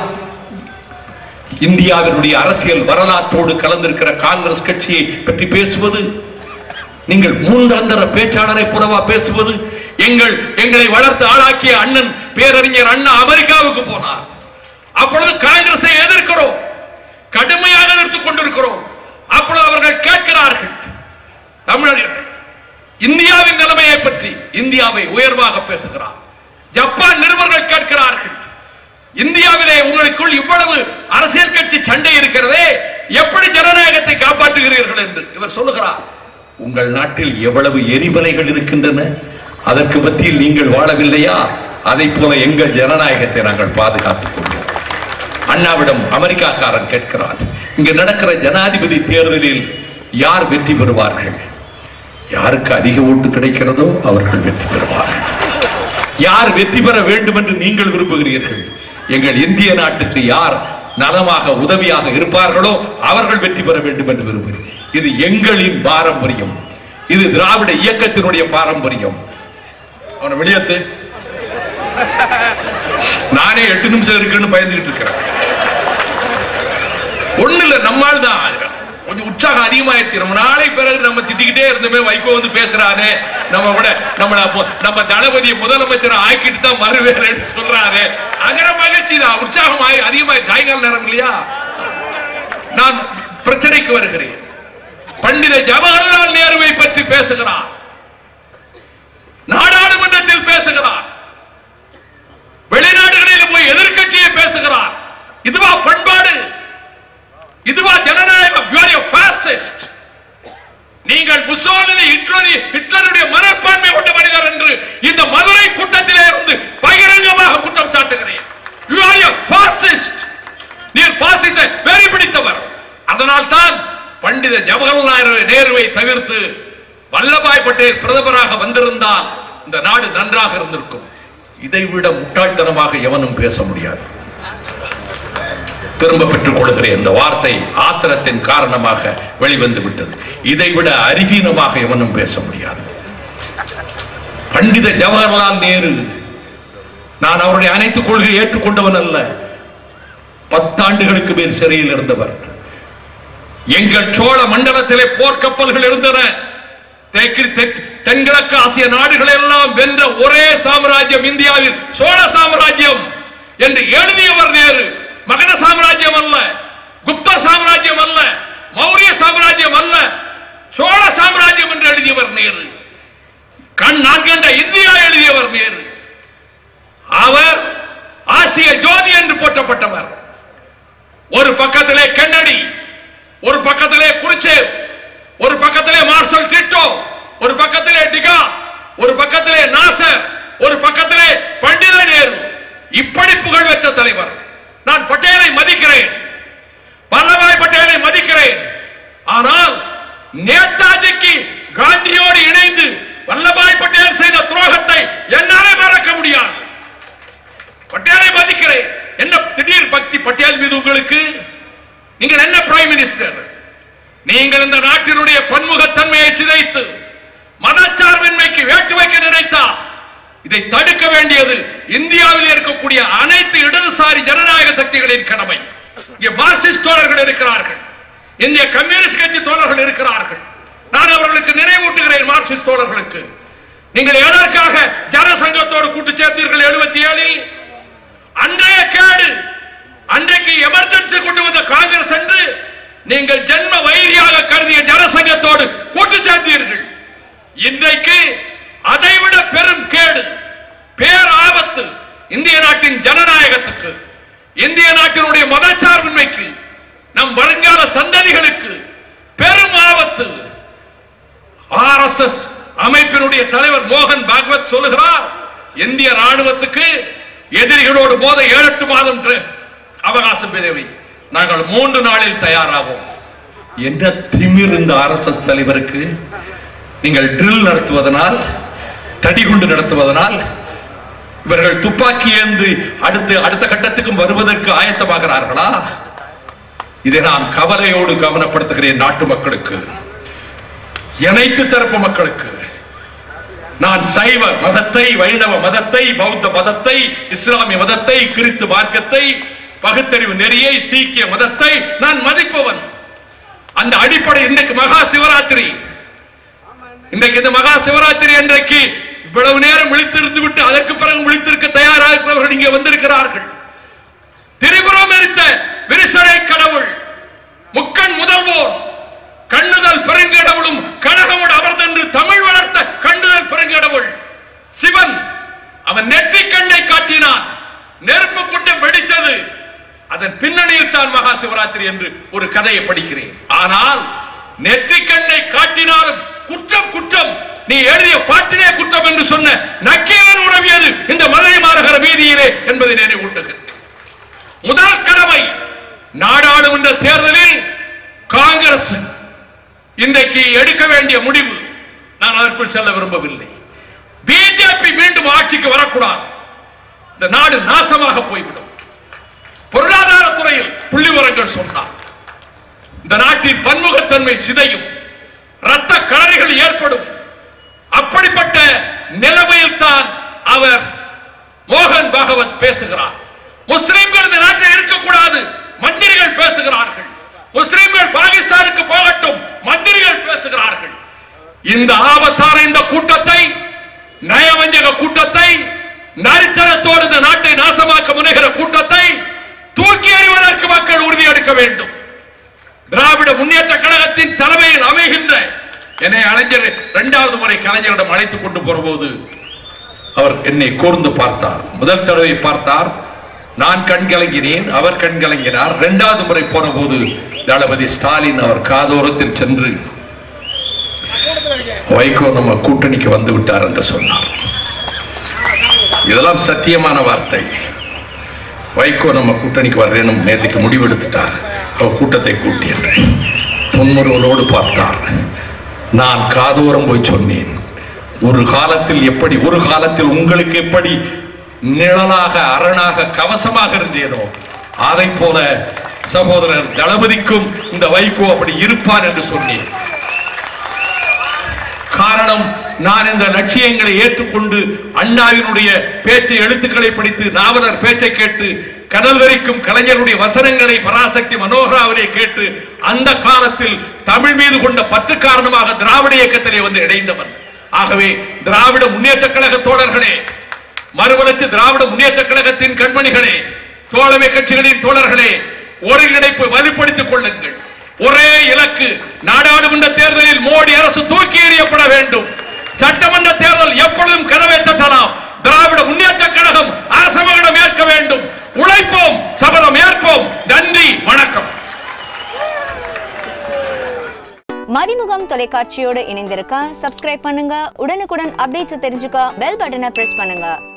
இந்தியாவினுடைய அரசியல் வரலாற்றோடு கலந்திருக்கிற காங்கிரஸ் கட்சியை பற்றி பேசுவது நீங்கள் மூன்றாந்தர பேச்சாளரை புறவா பேசுவது எங்கள் எங்களை வளர்த்து ஆளாக்கிய அண்ணன் பேரறிஞர் அண்ணா அமெரிக்காவுக்கு போனார் அப்பொழுது காங்கிரஸை எதிர்க்கிறோம் கடுமையாக எதிர்த்துக் கொண்டிருக்கிறோம் அப்பொழுது அவர்கள் கேட்கிறார்கள் தமிழர்கள் இந்தியாவின் நிலைமையை பற்றி இந்தியாவை உயர்வாக பேசுகிறார் ஜப்பான் நிருபர்கள் கேட்கிறார்கள் இந்தியாவிலே உங்களுக்குள் இவ்வளவு அரசியல் கட்சி சண்டை இருக்கிறதே எப்படி ஜனநாயகத்தை காப்பாற்றுகிறீர்கள் என்று இவர் சொல்லுகிறார் உங்கள் நாட்டில் எவ்வளவு எரிமலைகள் இருக்கின்றன அதற்கு மத்தியில் நீங்கள் வாழவில்லையா அதை போல எங்கள் ஜனநாயகத்தை நாங்கள் பாதுகாத்துக் கொள்வோம் அண்ணாவிடம் அமெரிக்காக்காரன் கேட்கிறான் இங்க நடக்கிற ஜனாதிபதி தேர்தலில் யார் வெற்றி பெறுவார்கள் யாருக்கு அதிக ஓட்டு கிடைக்கிறதோ அவர்கள் வெற்றி பெறுவார்கள் யார் வெற்றி பெற வேண்டும் என்று நீங்கள் விரும்புகிறீர்கள் எங்கள் இந்திய நாட்டுக்கு யார் நலமாக உதவியாக இருப்பார்களோ அவர்கள் வெற்றி பெற வேண்டும் என்று விரும்புகிறேன் இது எங்களின் பாரம்பரியம் இது திராவிட இயக்கத்தினுடைய பாரம்பரியம் அவனை வெளியேத்து நானே எட்டு நிமிஷம் இருக்குன்னு பயந்துகிட்டு இருக்கிறேன் ஒண்ணு இல்ல நம்மால் தான் கொஞ்சம் உற்சாகம் அதிகமாயிருச்சு ரொம்ப நாளை பிறகு நம்ம திட்டிக்கிட்டே இருந்தோமே வைகோ வந்து பேசுறாரு நம்ம கூட நம்மள அப்போ- நம்ம தளபதியை முதலமைச்சர் ஆக்கிட்டு தான் மறுவேறேன்னு சொல்றாரு அகர மகிழ்ச்சி தான் உற்சாகம் ஆகி அதிகமாய் சாயங்கால நேரம் இல்லையா நான் பிரச்சனைக்கு வருகிறேன் பண்டித ஜவஹர்லால் நேருவை பற்றி பேசுகிறார் நாடாளுமன்றத்தில் பேசுகிறார் வெளிநாடுகளில் போய் எதிர்க்கட்சியை பேசுகிறார் இதுவா பண்பாடு இதுவா ஜனநாயகம் You are a fascist. நீங்கள் முசோலினி ஹிட்லரி ஹிட்லருடைய மனப்பான்மை கொண்ட மனிதர் என்று இந்த மதுரை கூட்டத்திலே இருந்து பகிரங்கமாக குற்றம் சாட்டுகிறேன் You are a fascist. நீர் பாசிச வெறி பிடித்தவர் அதனால் தான் பண்டித ஜவஹர்லால் நேருவை தவிர்த்து வல்லபாய் பட்டேல் பிரதமராக வந்திருந்தால் இந்த நாடு நன்றாக இருந்திருக்கும் இதைவிட முட்டாள்தனமாக எவனும் பேச முடியாது திரும்ப பெற்றுக் கொள்கிறேன் இந்த வார்த்தை ஆத்திரத்தின் காரணமாக வெளிவந்து விட்டது இதைவிட அறிவீனமாக எவனும் பேச முடியாது பண்டித ஜவஹர்லால் நேரு நான் அவருடைய அனைத்து கொள்கையை ஏற்றுக்கொண்டவன் அல்ல பத்தாண்டுகளுக்கு மேல் சிறையில் இருந்தவர் எங்கள் சோழ மண்டலத்திலே போர்க்கப்பல்கள் இருந்தன தெற்கு- தெற்கு- தென்கிழக்கு ஆசிய நாடுகளை எல்லாம் வென்ற ஒரே சாம்ராஜ்யம் இந்தியாவில் சோழ சாம்ராஜ்யம் என்று எழுதியவர் நேரு மகத சாம்ராஜ்யம் அல்ல குப்த சாம்ராஜ்யம் அல்ல மௌரிய சாம்ராஜ்யம் அல்ல சோழ சாம்ராஜ்யம் என்று எழுதியவர் நேரு கண் நான் கண்ட இந்தியா எழுதியவர் நேரு அவர் ஆசிய ஜோதி என்று போற்றப்பட்டவர் ஒரு பக்கத்திலே கென்னடி ஒரு பக்கத்திலே குருச்சேவ் ஒரு பக்கத்திலே மார்ஷல் டிட்டோ ஒரு பக்கத்திலே டிகா ஒரு பக்கத்திலே நாசர் ஒரு பக்கத்திலே பண்டித நேரு இப்படி புகழ் பெற்ற தலைவர் நான் பட்டேலை மதிக்கிறேன் வல்லபாய் பட்டேலை மதிக்கிறேன் ஆனால் நேதாஜிக்கு காந்தியோடு இணைந்து வல்லபாய் பட்டேல் செய்த துரோகத்தை என்னாலே மறக்க முடியாது பட்டேலை மதிக்கிறேன் என்ன திடீர் பக்தி பட்டேல் மீது உங்களுக்கு நீங்கள் என்ன பிரைம் மினிஸ்டர் நீங்கள் இந்த நாட்டினுடைய பன்முகத்தன்மையை சிதைத்து மதச்சார்பின்மைக்கு வேட்டு வைக்க நினைத்தால் இதை தடுக்க வேண்டியது இந்தியாவில் இருக்கக்கூடிய அனைத்து இடதுசாரி ஜனநாயக சக்திகளின் கடமை இங்கே மார்க்சிஸ்ட் தோழர்கள் இருக்கிறார்கள் இந்திய கம்யூனிஸ்ட் கட்சி தோழர்கள் இருக்கிறார்கள் நான் அவர்களுக்கு நினைவூட்டுகிறேன் மார்க்சிஸ்ட் தோழர்களுக்கு நீங்கள் எதற்காக ஜனசங்கத்தோடு கூட்டு சேர்த்தீர்கள் எழுபத்தி ஏழில் அன்றைய கேடு அன்றைக்கு எமர்ஜென்சி கொண்டு வந்த காங்கிரஸ் என்று நீங்கள் ஜென்ம வைரியாக கருதிய ஜனசங்கத்தோடு கூட்டு சேர்த்தீர்கள் இன்றைக்கு அதைவிட பெரும் கேடு பேர் ஆபத்து இந்திய நாட்டின் ஜனநாயகத்துக்கு இந்திய நாட்டினுடைய மதச்சார்பின்மைக்கு நம் வருங்கால சந்ததிகளுக்கு பெரும் ஆபத்து ஆர்எஸ்எஸ் அமைப்பினுடைய தலைவர் மோகன் பாகவத் சொல்லுகிறார் இந்திய ராணுவத்துக்கு எதிரிகளோடு மோத ஏழு எட்டு மாதம் ட்ரெ- அவகாசம் தேவை நாங்கள் மூன்று நாளில் தயாராவோம் என்ன திமிர் இந்த ஆர்எஸ்எஸ் தலைவருக்கு நீங்கள் ட்ரில் நடத்துவதனால் தடிகுண்டு நடத்துவதனால் இவர்கள் துப்பாக்கி ஏந்து அடுத்து அடுத்த கட்டத்துக்கும் வருவதற்கு ஆயத்தமாகிறார்களா இதை நான் கவலையோடு கவனப்படுத்துகிறேன் நாட்டு மக்களுக்கு அனைத்து தரப்பு மக்களுக்கு நான் சைவ மதத்தை வைணவ மதத்தை பௌத்த மதத்தை இஸ்லாமிய மதத்தை கிறிஸ்து மார்க்கத்தை பகுத்தறிவு நெறியை சீக்கிய மதத்தை நான் மதிப்பவன் அந்த அடிப்படை இன்னைக்கு மகா சிவராத்திரி இன்றைக்கு இந்த மகா சிவராத்திரி அன்றைக்கு இவ்வளவு நேரம் விழித்திருந்து விட்டு அதற்கு பிறகு விழித்திருக்க தயாராக இருக்கிறவர்கள் இங்கே வந்திருக்கிறார்கள் திரிபுரம் எரித்த விரிசடை கடவுள் முக்கண் முதல்வோர் கண்ணுதல் பெருங்கடவுளும் கனகமுடு அமர்ந்தென்று தமிழ் வளர்த்த கண்ணுதல் பெருங்கடவுள் சிவன் அவன் நெற்றிக் கண்ணை காட்டினான் நெருப்பு கொண்டு வெடித்தது அதன் பின்னணியில் தான் மகா சிவராத்திரி என்று ஒரு கதையை படிக்கிறேன் ஆனால் நெற்றிக் கண்ணை காட்டினாலும் குற்றம் குற்றம் நீ எழுதிய பாட்டிலே குற்றம் என்று சொன்ன நக்கீரன் உணவியது இந்த மதுரை மாநகர வீதியிலே என்பதை நினைவூட்டுகிறேன் முதல் கடமை நாடாளுமன்ற தேர்தலில் காங்கிரஸ் இன்றைக்கு எடுக்க வேண்டிய முடிவு நான் அதற்குள் செல்ல விரும்பவில்லை பிஜேபி மீண்டும் ஆட்சிக்கு வரக்கூடாது இந்த நாடு நாசமாக போய்விடும் பொருளாதார துறையில் புள்ளிவரங்கள் சொன்னார் இந்த நாட்டின் பன்முகத்தன்மை சிதையும் ரத்த கலரிகள் ஏற்படும் அப்படிப்பட்ட நிலைமையில் தான் அவர் மோகன் பாகவத் பேசுகிறார் முஸ்லிம்கள் இந்த நாட்டில் இருக்கக்கூடாது மந்திரிகள் பேசுகிறார்கள் முஸ்லிம்கள் பாகிஸ்தானுக்கு போகட்டும் மந்திரிகள் பேசுகிறார்கள் இந்த ஆபத்தான இந்த கூட்டத்தை நயவஞ்சக கூட்டத்தை நரித்தனத்தோடு இந்த நாட்டை நாசமாக்க முனைகிற கூட்டத்தை தூக்கி எறிவதற்கு மக்கள் உறுதியெடுக்க வேண்டும் திராவிட முன்னேற்ற கழகத்தின் தலைமையில் அமைகின்ற என்னை அலைஞர் இரண்டாவது முறை கலைஞரிடம் அழைத்துக் கொண்டு போற போது அவர் என்னை கூர்ந்து பார்த்தார் முதல் தடவை பார்த்தார் நான் கண் கலங்கினேன் அவர் கண் கலங்கினார் இரண்டாவது முறை போன போது தளபதி ஸ்டாலின் அவர் காதோரத்தில் சென்று வைகோ நம்ம கூட்டணிக்கு வந்து விட்டார் என்று சொன்னார் இதெல்லாம் சத்தியமான வார்த்தை வைகோ நம்ம கூட்டணிக்கு வர்றேன்னு நேற்றுக்கு முடிவெடுத்துட்டார் அவர் கூட்டத்தை கூட்டி என்று புன்முறுவலோடு பார்த்தார் நான் காதோரம் போய் சொன்னேன் ஒரு காலத்தில் எப்படி ஒரு காலத்தில் உங்களுக்கு எப்படி நிழலாக அரணாக கவசமாக இருந்தேனோ அதை போல சகோதரர் தளபதிக்கும் இந்த வைகோ அப்படி இருப்பார் என்று சொன்னேன் காரணம் நான் இந்த லட்சியங்களை ஏற்றுக்கொண்டு அண்ணாவினுடைய பேச்சை எழுத்துக்களை படித்து நாவலர் பேச்சை கேட்டு கடல் வரைக்கும் கலைஞருடைய வசனங்களை பராசக்தி மனோகராவிலே கேட்டு அந்த காலத்தில் தமிழ் மீது கொண்ட பற்று காரணமாக திராவிட இயக்கத்திலே வந்து இணைந்தவன் ஆகவே திராவிட முன்னேற்ற கழக தோழர்களே மறுமலர்ச்சி திராவிட முன்னேற்ற கழகத்தின் கண்மணிகளே தோழமை கட்சிகளின் தோழர்களே ஒருங்கிணைப்பு வலுப்படுத்திக் கொள்ளுங்கள் ஒரே இலக்கு நாடாளுமன்ற தேர்தலில் மோடி அரசு தூக்கி எறியப்பட வேண்டும் சட்டமன்ற தேர்தல் எப்பொழுதும் கனவை தட்டலாம் திராவிட முன்னேற்ற கழகம் அரசமகளிடம் ஏற்க வேண்டும் உழைப்போம் சபதம் ஏற்போம் நன்றி வணக்கம் மதிமுகம் தொலைக்காட்சியோடு இணைந்திருக்க சப்ஸ்கிரைப் பண்ணுங்க உடனுக்குடன் அப்டேட்ஸ் தெரிஞ்சுக்க பெல் பட்டனை பிரஸ் பண்ணுங்க